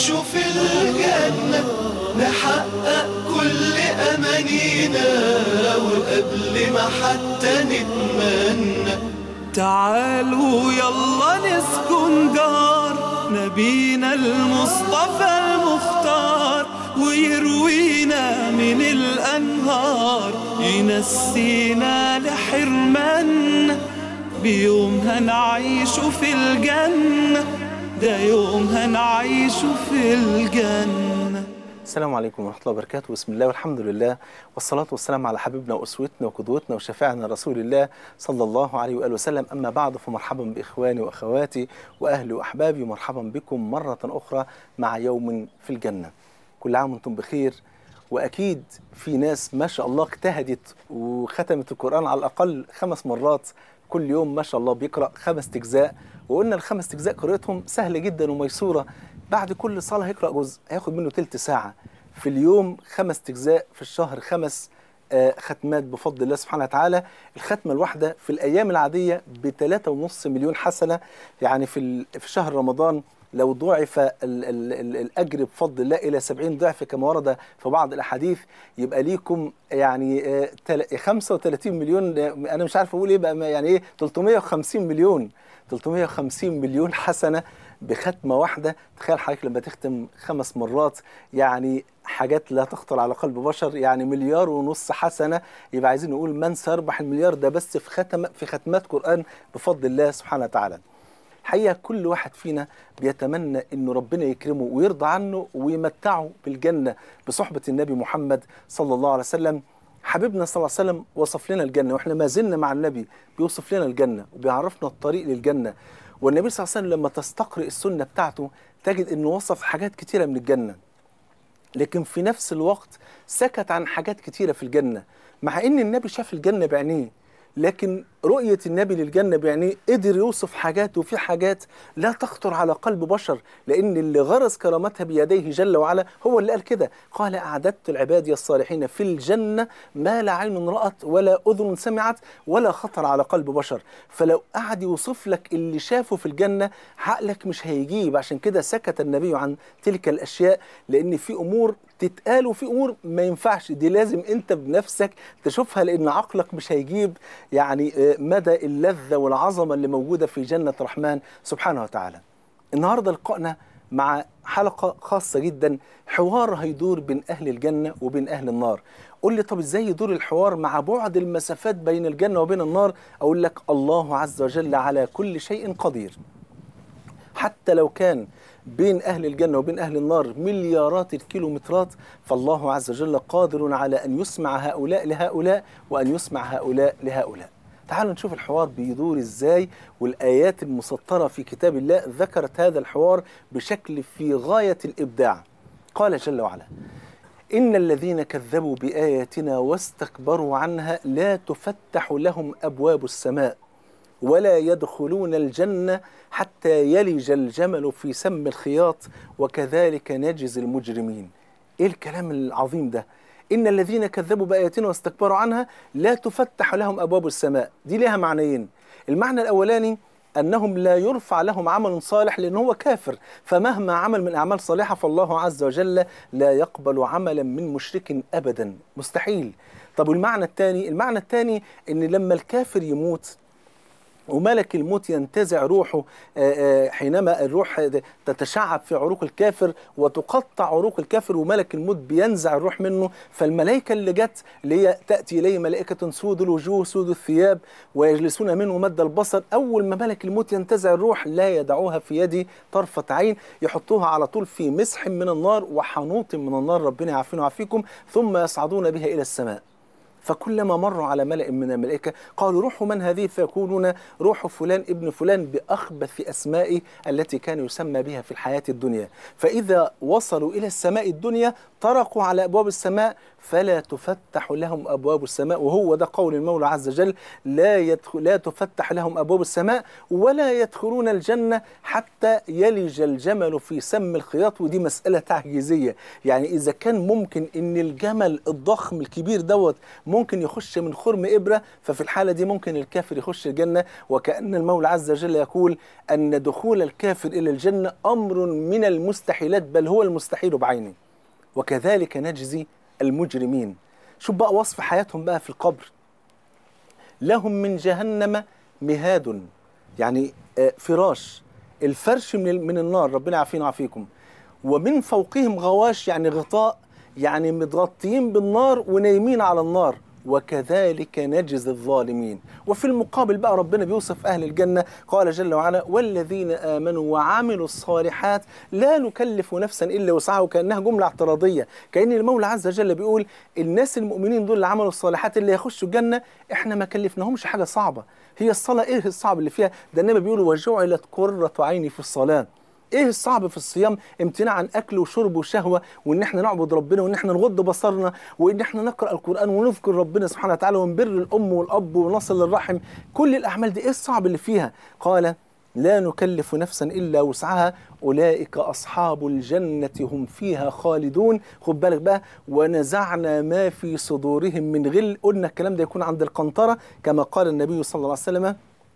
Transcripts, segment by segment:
نعيش في الجنة نحقق كل أمانينا وقبل ما حتى نتمنى تعالوا يلا نسكن دار نبينا المصطفى المختار ويروينا من الأنهار ينسينا لحرمنا بيوم هنعيش في الجنة ده يوم هنعيش في الجنة السلام عليكم ورحمة الله وبركاته بسم الله والحمد لله والصلاة والسلام على حبيبنا وأسوتنا وقدوتنا وشفاعنا رسول الله صلى الله عليه وآله وسلم أما بعد فمرحبا بإخواني وأخواتي وأهلي وأحبابي ومرحبا بكم مرة أخرى مع يوم في الجنة كل عام وأنتم بخير وأكيد في ناس ما شاء الله اجتهدت وختمت القرآن على الأقل خمس مرات كل يوم ما شاء الله بيقرأ خمس أجزاء وقلنا الخمس أجزاء قراءتهم سهلة جدا وميسورة بعد كل صلاة هيقرأ جزء هياخد منه تلت ساعة في اليوم خمس أجزاء في الشهر خمس آه، ختمات بفضل الله سبحانه وتعالى الختمة الواحدة في الأيام العادية بثلاثة ونص مليون حسنة يعني في, ال- في شهر رمضان لو ضعف ال ال ال الأجر بفضل الله إلى 70 ضعف كما ورد في بعض الأحاديث يبقى ليكم يعني آه، تل- 35 مليون آه، أنا مش عارف أقول إيه بقى يعني إيه 350 مليون 350 مليون حسنة بختمة واحدة تخيل حضرتك لما تختم خمس مرات يعني حاجات لا تخطر على قلب بشر يعني مليار ونص حسنة يبقى عايزين نقول من سيربح المليار ده بس في ختم في ختمات قرآن بفضل الله سبحانه وتعالى الحقيقة كل واحد فينا بيتمنى انه ربنا يكرمه ويرضى عنه ويمتعه بالجنة بصحبة النبي محمد صلى الله عليه وسلم حبيبنا صلى الله عليه وسلم وصف لنا الجنة واحنا ما زلنا مع النبي بيوصف لنا الجنة وبيعرفنا الطريق للجنة والنبي صلى الله عليه وسلم لما تستقرئ السنة بتاعته تجد انه وصف حاجات كتيرة من الجنة لكن في نفس الوقت سكت عن حاجات كتيرة في الجنة مع ان النبي شاف الجنة بعينيه لكن رؤية النبي للجنة بعينيه قدر يوصف حاجات وفي حاجات لا تخطر على قلب بشر لأن اللي غرس كرامتها بيديه جل وعلا هو اللي قال كده قال أعددت العبادي الصالحين في الجنة ما لا عين رأت ولا أذن سمعت ولا خطر على قلب بشر فلو قعد يوصف لك اللي شافه في الجنة عقلك مش هيجيب عشان كده سكت النبي عن تلك الأشياء لأن في أمور تتقال وفي امور ما ينفعش دي لازم انت بنفسك تشوفها لان عقلك مش هيجيب يعني آه، مدى اللذه والعظمه اللي موجوده في جنه الرحمن سبحانه وتعالى. النهارده لقائنا مع حلقه خاصه جدا حوار هيدور بين اهل الجنه وبين اهل النار. قول لي طب ازاي يدور الحوار مع بعد المسافات بين الجنه وبين النار؟ اقول لك الله عز وجل على كل شيء قدير. حتى لو كان بين أهل الجنة وبين أهل النار مليارات الكيلومترات فالله عز وجل قادر على أن يسمع هؤلاء لهؤلاء وأن يسمع هؤلاء لهؤلاء تعالوا نشوف الحوار بيدور ازاي والآيات المسطرة في كتاب الله ذكرت هذا الحوار بشكل في غاية الإبداع قال جل وعلا إن الذين كذبوا بآياتنا واستكبروا عنها لا تفتح لهم أبواب السماء ولا يدخلون الجنة حتى يلج الجمل في سم الخياط وكذلك نجزي المجرمين إيه الكلام العظيم ده إن الذين كذبوا بآياتنا واستكبروا عنها لا تفتح لهم أبواب السماء دي لها معنيين المعنى الأولاني أنهم لا يرفع لهم عمل صالح لأن هو كافر فمهما عمل من أعمال صالحة فالله عز وجل لا يقبل عملا من مشرك أبدا مستحيل طب والمعنى الثاني المعنى الثاني أن لما الكافر يموت وملك الموت ينتزع روحه آه، آه، حينما الروح تتشعب في عروق الكافر وتقطع عروق الكافر وملك الموت بينزع الروح منه فالملائكة اللي جت اللي هي تأتي إليه ملائكة سود الوجوه سود الثياب ويجلسون منه مد البصر أول ما ملك الموت ينتزع الروح لا يدعوها في يدي طرفة عين يحطوها على طول في مسح من النار وحنوط من النار ربنا يعافينا ويعافيكم ثم يصعدون بها إلى السماء فكلما مروا على ملأ من الملائكة قالوا روح من هذه فيقولون روح فلان ابن فلان بأخبث أسمائه التي كان يسمى بها في الحياة الدنيا فإذا وصلوا إلى السماء الدنيا طرقوا على أبواب السماء فلا تفتح لهم أبواب السماء وهو ده قول المولى عز وجل لا, يدخل لا تفتح لهم أبواب السماء ولا يدخلون الجنة حتى يلج الجمل في سم الخياط ودي مسألة تعجيزية يعني إذا كان ممكن إن الجمل الضخم الكبير دوت ممكن يخش من خرم إبرة ففي الحالة دي ممكن الكافر يخش الجنة وكأن المولى عز وجل يقول أن دخول الكافر إلى الجنة أمر من المستحيلات بل هو المستحيل بعينه وكذلك نجزي المجرمين شوف بقى وصف حياتهم بقى في القبر لهم من جهنم مهاد يعني آه، فراش الفرش من ال- من النار ربنا يعافينا ويعافيكم ومن فوقهم غواش يعني غطاء يعني متغطيين بالنار ونايمين على النار وكذلك نجزي الظالمين وفي المقابل بقى ربنا بيوصف أهل الجنة قال جل وعلا والذين آمنوا وعملوا الصالحات لا نكلف نفسا إلا وسعها وكأنها جملة اعتراضية كأن المولى عز وجل بيقول الناس المؤمنين دول اللي عملوا الصالحات اللي يخشوا الجنة احنا ما كلفناهمش حاجة صعبة هي الصلاة ايه الصعب اللي فيها ده النبي بيقول وجعلت قرة عيني في الصلاة ايه الصعب في الصيام امتناع عن اكل وشرب وشهوه وان احنا نعبد ربنا وان احنا نغض بصرنا وان احنا نقرا القران ونذكر ربنا سبحانه وتعالى ونبر الام والاب ونصل للرحم كل الاعمال دي ايه الصعب اللي فيها قال لا نكلف نفسا الا وسعها اولئك اصحاب الجنه هم فيها خالدون خد بالك بقى ونزعنا ما في صدورهم من غل قلنا الكلام ده يكون عند القنطره كما قال النبي صلى الله عليه وسلم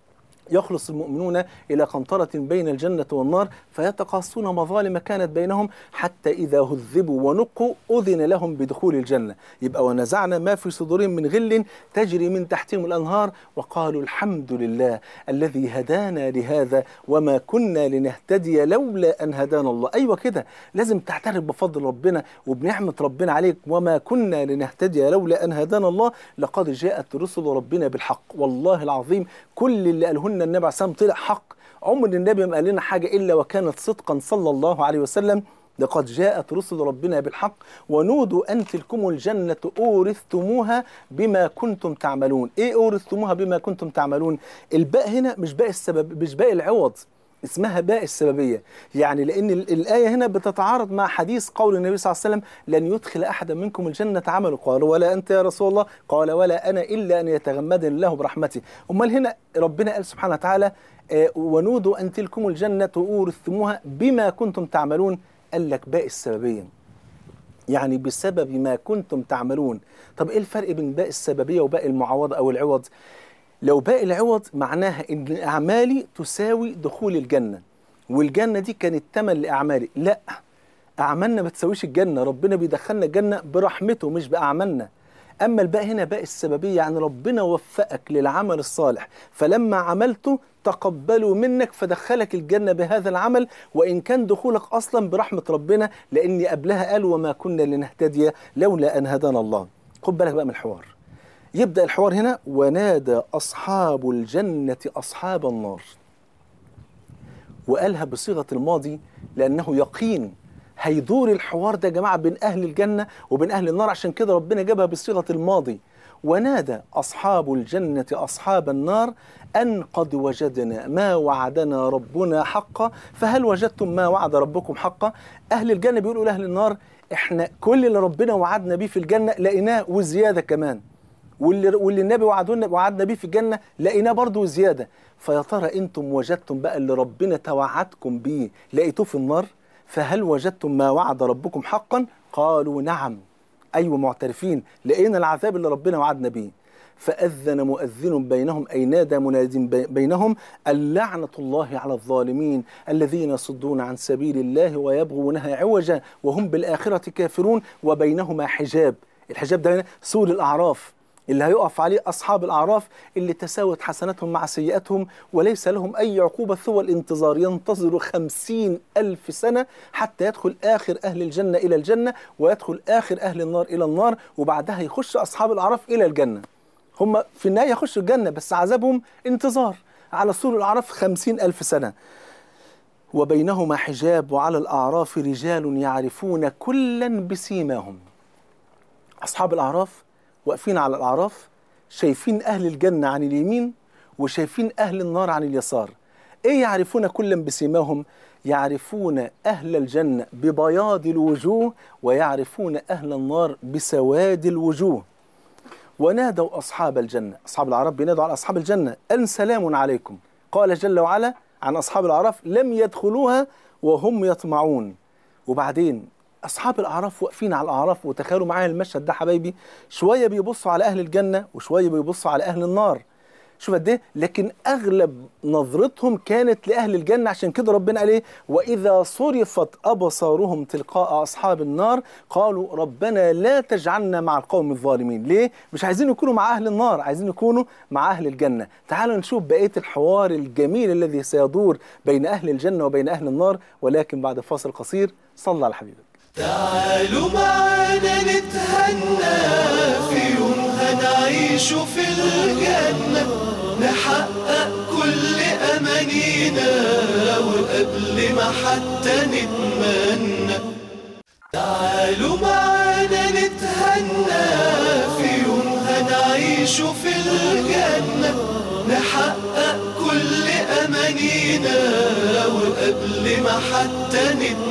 يخلص المؤمنون إلى قنطرة بين الجنة والنار فيتقاصون مظالم كانت بينهم حتى إذا هذبوا ونقوا أذن لهم بدخول الجنة يبقى ونزعنا ما في صدورهم من غل تجري من تحتهم الأنهار وقالوا الحمد لله الذي هدانا لهذا وما كنا لنهتدي لولا أن هدانا الله أيوة كده لازم تعترف بفضل ربنا وبنعمة ربنا عليك وما كنا لنهتدي لولا أن هدانا الله لقد جاءت رسل ربنا بالحق والله العظيم كل اللي قالهن النبي عليه الصلاة والسلام طلع حق عمر النبي ما قال لنا حاجة إلا وكانت صدقا صلى الله عليه وسلم لقد جاءت رسل ربنا بالحق ونودوا أن تلكم الجنة أورثتموها بما كنتم تعملون إيه أورثتموها بما كنتم تعملون الباء هنا مش باء السبب مش باء العوض اسمها باء السببية يعني لأن ال- الآية هنا بتتعارض مع حديث قول النبي صلى الله عليه وسلم لن يدخل أحدا منكم الجنة عمله قالوا ولا أنت يا رسول الله قال ولا أنا إلا أن يتغمدني الله برحمته أمال هنا ربنا قال سبحانه وتعالى آه، ونودوا أن تلكم الجنة أورثتموها بما كنتم تعملون قال لك باء السببية يعني بسبب ما كنتم تعملون طب ايه الفرق بين باء السببيه وباء المعوضه او العوض لو باء العوض معناها ان اعمالي تساوي دخول الجنه والجنه دي كانت ثمن لاعمالي لا اعمالنا ما تساويش الجنه ربنا بيدخلنا الجنه برحمته مش باعمالنا اما الباء هنا باء السببيه يعني ربنا وفقك للعمل الصالح فلما عملته تقبله منك فدخلك الجنه بهذا العمل وان كان دخولك اصلا برحمه ربنا لان قبلها قال وما كنا لنهتدي لولا ان هدانا الله خد بالك بقى من الحوار يبدا الحوار هنا ونادى اصحاب الجنه اصحاب النار وقالها بصيغه الماضي لانه يقين هيدور الحوار ده يا جماعه بين اهل الجنه وبين اهل النار عشان كده ربنا جابها بصيغه الماضي ونادى اصحاب الجنه اصحاب النار ان قد وجدنا ما وعدنا ربنا حقا فهل وجدتم ما وعد ربكم حقا اهل الجنه بيقولوا لاهل النار احنا كل اللي ربنا وعدنا بيه في الجنه لقيناه وزياده كمان واللي واللي النبي وعدنا وعدنا بيه في الجنه لقيناه برضه وزياده فيا ترى انتم وجدتم بقى اللي ربنا توعدكم بيه لقيتوه في النار فهل وجدتم ما وعد ربكم حقا قالوا نعم ايوه معترفين لقينا العذاب اللي ربنا وعدنا بيه فأذن مؤذن بينهم أي نادى مناد بي- بينهم اللعنة الله على الظالمين الذين يصدون عن سبيل الله ويبغونها عوجا وهم بالآخرة كافرون وبينهما حجاب الحجاب ده هنا سور الأعراف اللي هيقف عليه أصحاب الأعراف اللي تساوت حسناتهم مع سيئاتهم وليس لهم أي عقوبة سوى الانتظار ينتظروا خمسين ألف سنة حتى يدخل آخر أهل الجنة إلى الجنة ويدخل آخر أهل النار إلى النار وبعدها يخش أصحاب الأعراف إلى الجنة هم في النهاية يخشوا الجنة بس عذابهم انتظار على سور الأعراف خمسين ألف سنة وبينهما حجاب وعلى الأعراف رجال يعرفون كلا بسيماهم أصحاب الأعراف واقفين على الأعراف شايفين أهل الجنة عن اليمين وشايفين أهل النار عن اليسار إيه يعرفون كلا بسيماهم يعرفون أهل الجنة ببياض الوجوه ويعرفون أهل النار بسواد الوجوه ونادوا أصحاب الجنة أصحاب الأعراف بينادوا على أصحاب الجنة أن سلام عليكم قال جل وعلا عن أصحاب الأعراف لم يدخلوها وهم يطمعون وبعدين اصحاب الاعراف واقفين على الاعراف وتخيلوا معايا المشهد ده حبايبي شويه بيبصوا على اهل الجنه وشويه بيبصوا على اهل النار شوف قد ايه لكن اغلب نظرتهم كانت لاهل الجنه عشان كده ربنا قال ايه واذا صرفت ابصارهم تلقاء اصحاب النار قالوا ربنا لا تجعلنا مع القوم الظالمين ليه مش عايزين يكونوا مع اهل النار عايزين يكونوا مع اهل الجنه تعالوا نشوف بقيه الحوار الجميل الذي سيدور بين اهل الجنه وبين اهل النار ولكن بعد فاصل قصير صلى على حبيبك تعالوا معانا نتهنى في يوم هنعيش في الجنة نحقق كل أمانينا وقبل ما حتى نتمنى تعالوا معانا نتهنى في يوم هنعيش في الجنة نحقق كل أمانينا وقبل ما حتى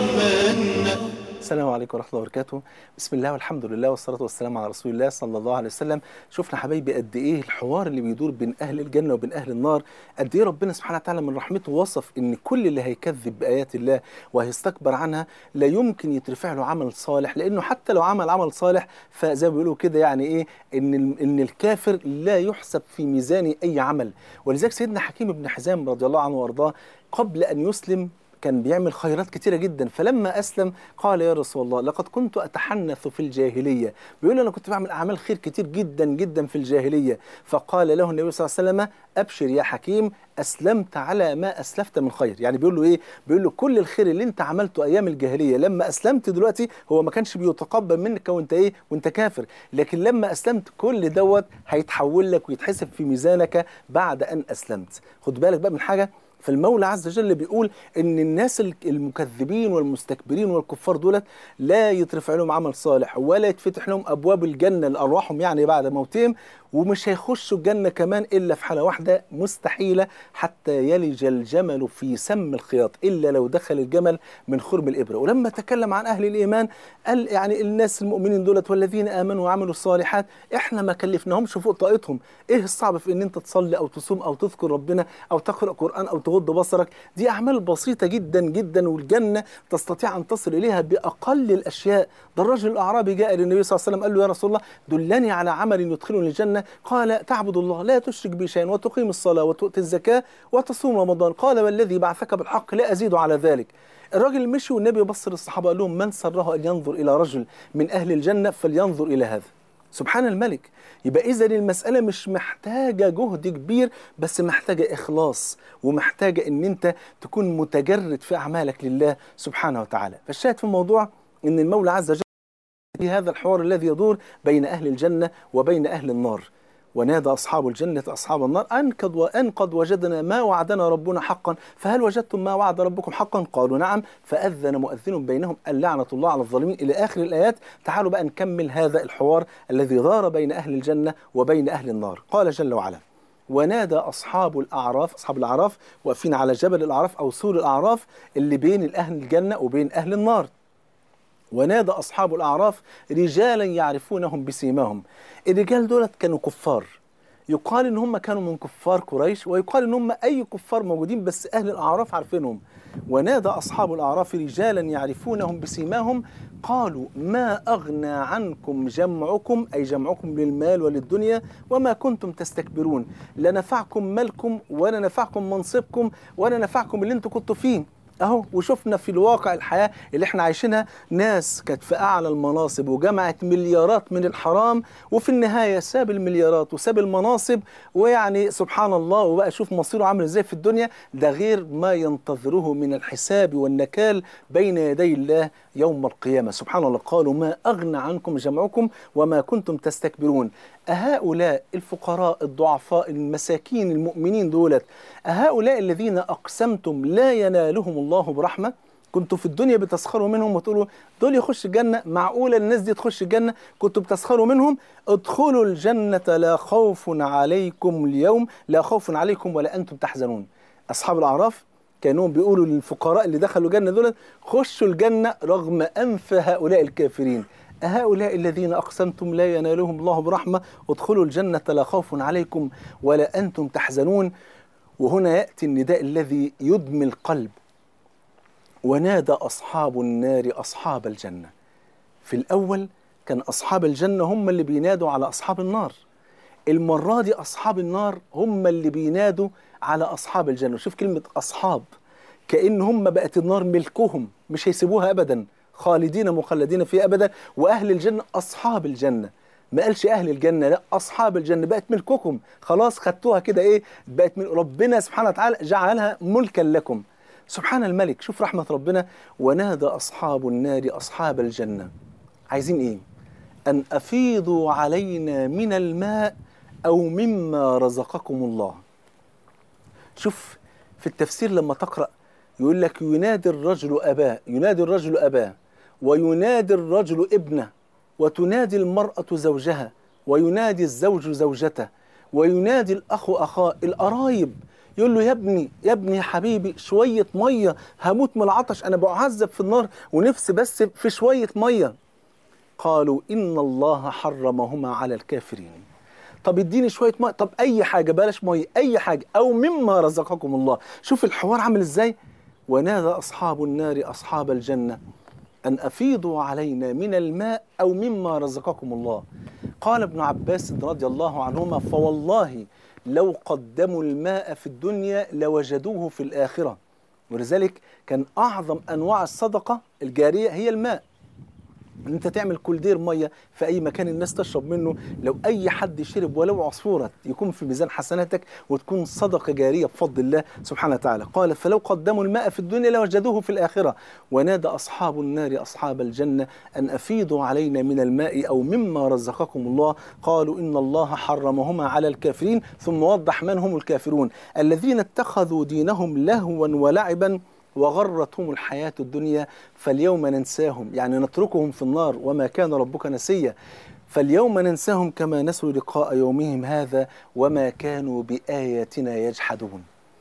نتمنى السلام عليكم ورحمه الله وبركاته بسم الله والحمد لله والصلاه والسلام على رسول الله صلى الله عليه وسلم شفنا حبايبي قد ايه الحوار اللي بيدور بين اهل الجنه وبين اهل النار قد ايه ربنا سبحانه وتعالى من رحمته وصف ان كل اللي هيكذب بايات الله وهيستكبر عنها لا يمكن يترفع له عمل صالح لانه حتى لو عمل عمل صالح فزي ما بيقولوا كده يعني ايه ان ال- ان الكافر لا يحسب في ميزان اي عمل ولذلك سيدنا حكيم بن حزام رضي الله عنه وارضاه قبل ان يسلم كان بيعمل خيرات كتيرة جدا فلما أسلم قال يا رسول الله لقد كنت أتحنث في الجاهلية بيقول أنا كنت بعمل أعمال خير كتير جدا جدا في الجاهلية فقال له النبي صلى الله عليه وسلم أبشر يا حكيم أسلمت على ما أسلفت من خير يعني بيقول له إيه بيقول له كل الخير اللي أنت عملته أيام الجاهلية لما أسلمت دلوقتي هو ما كانش بيتقبل منك وأنت إيه وأنت كافر لكن لما أسلمت كل دوت هيتحول لك ويتحسب في ميزانك بعد أن أسلمت خد بالك بقى من حاجة فالمولى عز وجل بيقول ان الناس المكذبين والمستكبرين والكفار دولت لا يترفع لهم عمل صالح ولا يتفتح لهم ابواب الجنه لارواحهم يعني بعد موتهم ومش هيخشوا الجنه كمان الا في حاله واحده مستحيله حتى يلج الجمل في سم الخياط الا لو دخل الجمل من خرم الابره ولما تكلم عن اهل الايمان قال يعني الناس المؤمنين دولت والذين امنوا وعملوا الصالحات احنا ما كلفناهمش فوق طاقتهم ايه الصعب في ان انت تصلي او تصوم او تذكر ربنا او تقرا قران او تغض بصرك دي اعمال بسيطه جدا جدا والجنه تستطيع ان تصل اليها باقل الاشياء ده الرجل الاعرابي جاء للنبي صلى الله عليه وسلم قال له يا رسول الله دلني على عمل يدخلني الجنه قال تعبد الله لا تشرك به شيئا وتقيم الصلاه وتؤتي الزكاه وتصوم رمضان قال والذي بعثك بالحق لا ازيد على ذلك الراجل مشي والنبي بص للصحابه قال لهم من سره ان ينظر الى رجل من اهل الجنه فلينظر الى هذا سبحان الملك يبقى اذا المساله مش محتاجه جهد كبير بس محتاجه اخلاص ومحتاجه ان انت تكون متجرد في اعمالك لله سبحانه وتعالى فالشاهد في الموضوع ان المولى عز وجل في هذا الحوار الذي يدور بين اهل الجنه وبين اهل النار ونادى أصحاب الجنة أصحاب النار أن قد وأن قد وجدنا ما وعدنا ربنا حقا فهل وجدتم ما وعد ربكم حقا قالوا نعم فأذن مؤذن بينهم اللعنة الله على الظالمين إلى آخر الآيات تعالوا بقى نكمل هذا الحوار الذي دار بين أهل الجنة وبين أهل النار قال جل وعلا ونادى أصحاب الأعراف أصحاب الأعراف واقفين على جبل الأعراف أو سور الأعراف اللي بين أهل الجنة وبين أهل النار ونادى أصحاب الأعراف رجالا يعرفونهم بسيماهم الرجال دولت كانوا كفار يقال ان هم كانوا من كفار قريش ويقال ان هم اي كفار موجودين بس اهل الاعراف عارفينهم ونادى اصحاب الاعراف رجالا يعرفونهم بسيماهم قالوا ما اغنى عنكم جمعكم اي جمعكم للمال وللدنيا وما كنتم تستكبرون لا نفعكم مالكم ولا نفعكم منصبكم ولا نفعكم اللي انتم كنتوا فيه اهو وشفنا في الواقع الحياه اللي احنا عايشينها ناس كانت في اعلى المناصب وجمعت مليارات من الحرام وفي النهايه ساب المليارات وساب المناصب ويعني سبحان الله وبقى شوف مصيره عامل ازاي في الدنيا ده غير ما ينتظره من الحساب والنكال بين يدي الله يوم القيامه سبحان الله قالوا ما اغنى عنكم جمعكم وما كنتم تستكبرون أهؤلاء الفقراء الضعفاء المساكين المؤمنين دولت أهؤلاء الذين أقسمتم لا ينالهم الله برحمة كنتوا في الدنيا بتسخروا منهم وتقولوا دول يخش الجنة معقولة الناس دي تخش الجنة كنتوا بتسخروا منهم ادخلوا الجنة لا خوف عليكم اليوم لا خوف عليكم ولا أنتم تحزنون أصحاب الأعراف كانوا بيقولوا للفقراء اللي دخلوا الجنة دول خشوا الجنة رغم أنف هؤلاء الكافرين أهؤلاء الذين أقسمتم لا ينالهم الله برحمة ادخلوا الجنة لا خوف عليكم ولا أنتم تحزنون وهنا يأتي النداء الذي يدمي القلب ونادى أصحاب النار أصحاب الجنة في الأول كان أصحاب الجنة هم اللي بينادوا على أصحاب النار المرة دي أصحاب النار هم اللي بينادوا على أصحاب الجنة شوف كلمة أصحاب كأن هم بقت النار ملكهم مش هيسيبوها أبدا خالدين مخلدين فيها أبدا وأهل الجنة أصحاب الجنة ما قالش أهل الجنة لا أصحاب الجنة بقت ملككم خلاص خدتوها كده إيه بقت من ربنا سبحانه وتعالى جعلها ملكا لكم سبحان الملك شوف رحمة ربنا ونادى أصحاب النار أصحاب الجنة عايزين إيه أن أفيضوا علينا من الماء أو مما رزقكم الله شوف في التفسير لما تقرأ يقول لك ينادي الرجل أباه ينادي الرجل أباه وينادي الرجل ابنه وتنادي المرأة زوجها وينادي الزوج زوجته وينادي الأخ أخاه القرايب يقول له يا ابني يا ابني يا حبيبي شوية مية هموت من العطش أنا بعذب في النار ونفسي بس في شوية مية قالوا إن الله حرمهما على الكافرين طب اديني شوية مية طب أي حاجة بلاش مية أي حاجة أو مما رزقكم الله شوف الحوار عامل إزاي ونادى أصحاب النار أصحاب الجنة أن أفيضوا علينا من الماء أو مما رزقكم الله قال ابن عباس رضي الله عنهما فوالله لو قدموا الماء في الدنيا لوجدوه في الآخرة ولذلك كان أعظم أنواع الصدقة الجارية هي الماء ان انت تعمل كولدير ميه في اي مكان الناس تشرب منه لو اي حد شرب ولو عصفوره يكون في ميزان حسناتك وتكون صدقه جاريه بفضل الله سبحانه وتعالى قال فلو قدموا الماء في الدنيا لوجدوه في الاخره ونادى اصحاب النار اصحاب الجنه ان افيضوا علينا من الماء او مما رزقكم الله قالوا ان الله حرمهما على الكافرين ثم وضح من هم الكافرون الذين اتخذوا دينهم لهوا ولعبا وغرتهم الحياة الدنيا فاليوم ننساهم يعني نتركهم في النار وما كان ربك نسيا فاليوم ننساهم كما نسوا لقاء يومهم هذا وما كانوا بآياتنا يجحدون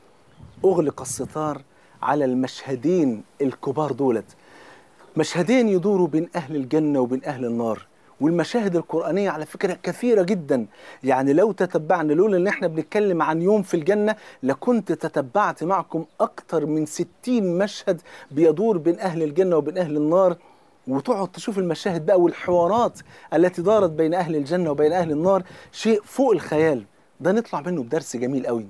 أغلق الستار على المشهدين الكبار دولت مشهدين يدوروا بين أهل الجنة وبين أهل النار والمشاهد القرآنية على فكرة كثيرة جدا يعني لو تتبعنا لولا ان احنا بنتكلم عن يوم في الجنة لكنت تتبعت معكم أكثر من ستين مشهد بيدور بين أهل الجنة وبين أهل النار وتقعد تشوف المشاهد بقى والحوارات التي دارت بين أهل الجنة وبين أهل النار شيء فوق الخيال ده نطلع منه بدرس جميل قوي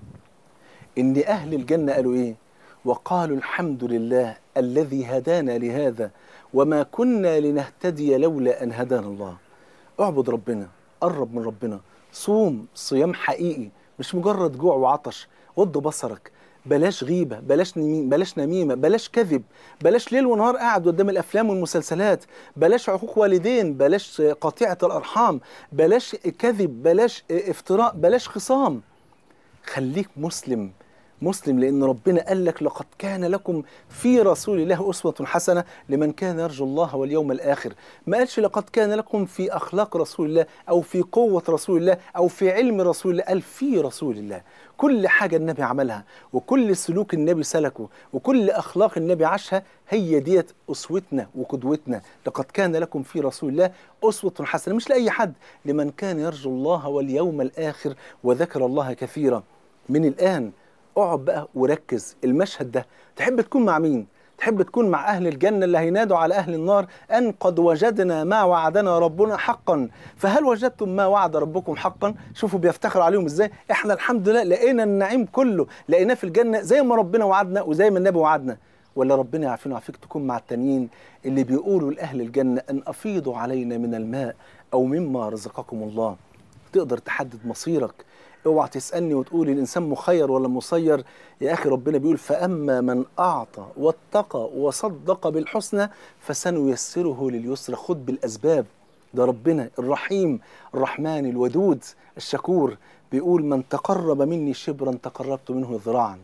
إن أهل الجنة قالوا إيه وقالوا الحمد لله الذي هدانا لهذا وما كنا لنهتدي لولا أن هدانا الله اعبد ربنا قرب من ربنا صوم صيام حقيقي مش مجرد جوع وعطش غض بصرك بلاش غيبة بلاش نميمة بلاش نميمة بلاش كذب بلاش ليل ونهار قاعد قدام الأفلام والمسلسلات بلاش عقوق والدين بلاش قطيعة الأرحام بلاش كذب بلاش افتراء بلاش خصام خليك مسلم مسلم لأن ربنا قال لك لقد كان لكم في رسول الله أسوة حسنة لمن كان يرجو الله واليوم الآخر ما قالش لقد كان لكم في أخلاق رسول الله أو في قوة رسول الله أو في علم رسول الله قال في رسول الله كل حاجة النبي عملها وكل سلوك النبي سلكه وكل أخلاق النبي عاشها هي ديت أسوتنا وقدوتنا لقد كان لكم في رسول الله أسوة حسنة مش لأي حد لمن كان يرجو الله واليوم الآخر وذكر الله كثيرا من الآن اقعد بقى وركز المشهد ده تحب تكون مع مين تحب تكون مع أهل الجنة اللي هينادوا على أهل النار أن قد وجدنا ما وعدنا ربنا حقا فهل وجدتم ما وعد ربكم حقا شوفوا بيفتخروا عليهم إزاي إحنا الحمد لله لقينا النعيم كله لقيناه في الجنة زي ما ربنا وعدنا وزي ما النبي وعدنا ولا ربنا يعافينا ويعافيك تكون مع التانيين اللي بيقولوا لأهل الجنة أن أفيضوا علينا من الماء أو مما رزقكم الله تقدر تحدد مصيرك اوعى تسالني وتقول الانسان مخير ولا مسير يا اخي ربنا بيقول فاما من اعطى واتقى وصدق بالحسنى فسنيسره لليسرى خد بالاسباب ده ربنا الرحيم الرحمن الودود الشكور بيقول من تقرب مني شبرا تقربت منه ذراعا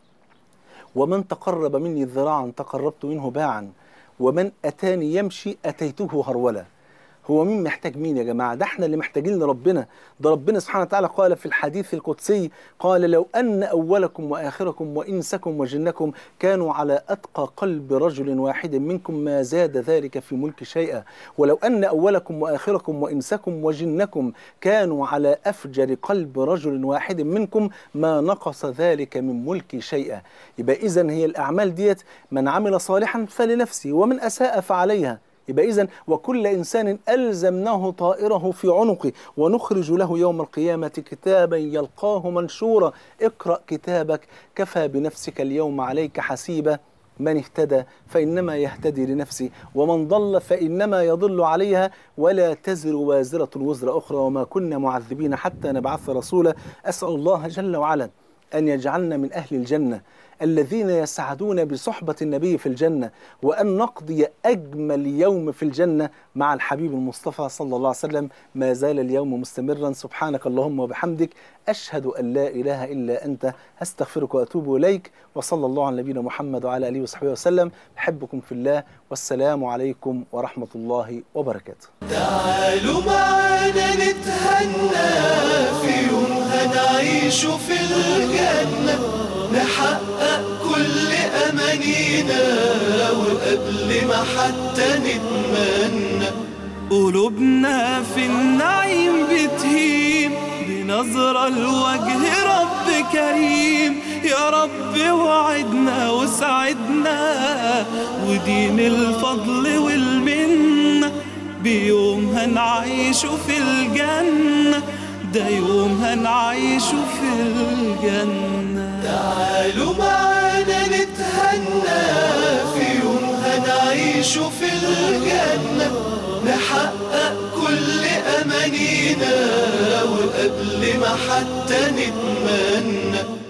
ومن تقرب مني ذراعا تقربت منه باعا ومن اتاني يمشي اتيته هرولا هو مين محتاج مين يا جماعة ده احنا اللي محتاجين لربنا ده ربنا سبحانه وتعالى قال في الحديث القدسي قال لو أن أولكم وآخركم وإنسكم وجنكم كانوا على أتقى قلب رجل واحد منكم ما زاد ذلك في ملك شيئا ولو أن أولكم وآخركم وإنسكم وجنكم كانوا على أفجر قلب رجل واحد منكم ما نقص ذلك من ملك شيئا يبقى إذا هي الأعمال ديت من عمل صالحا فلنفسه ومن أساء فعليها يبقى إذن وكل إنسان ألزمناه طائره في عنقه ونخرج له يوم القيامة كتابا يلقاه منشورا اقرأ كتابك كفى بنفسك اليوم عليك حسيبا من اهتدى فإنما يهتدي لنفسه ومن ضل فإنما يضل عليها ولا تزر وازرة وزر أخرى وما كنا معذبين حتى نبعث رسولا أسأل الله جل وعلا أن يجعلنا من أهل الجنة الذين يسعدون بصحبة النبي في الجنة وأن نقضي أجمل يوم في الجنة مع الحبيب المصطفى صلى الله عليه وسلم ما زال اليوم مستمرا سبحانك اللهم وبحمدك أشهد أن لا إله إلا أنت أستغفرك وأتوب إليك وصلى الله على نبينا محمد وعلى آله وصحبه وسلم بحبكم في الله والسلام عليكم ورحمة الله وبركاته تعالوا معانا نتهنى في يوم هنعيش في الجنة نحقق كل أمانينا وقبل ما حتى نتمنى قلوبنا في النعيم بتهيم بنظرة لوجه رب كريم يا رب وعدنا وسعدنا ودين الفضل والمنة بيوم هنعيشه في الجنة ده يوم هنعيشه في الجنة تعالوا معانا نتهنى في يوم هنعيشه في الجنة نحقق كل أمانينا وقبل ما حتى نتمنى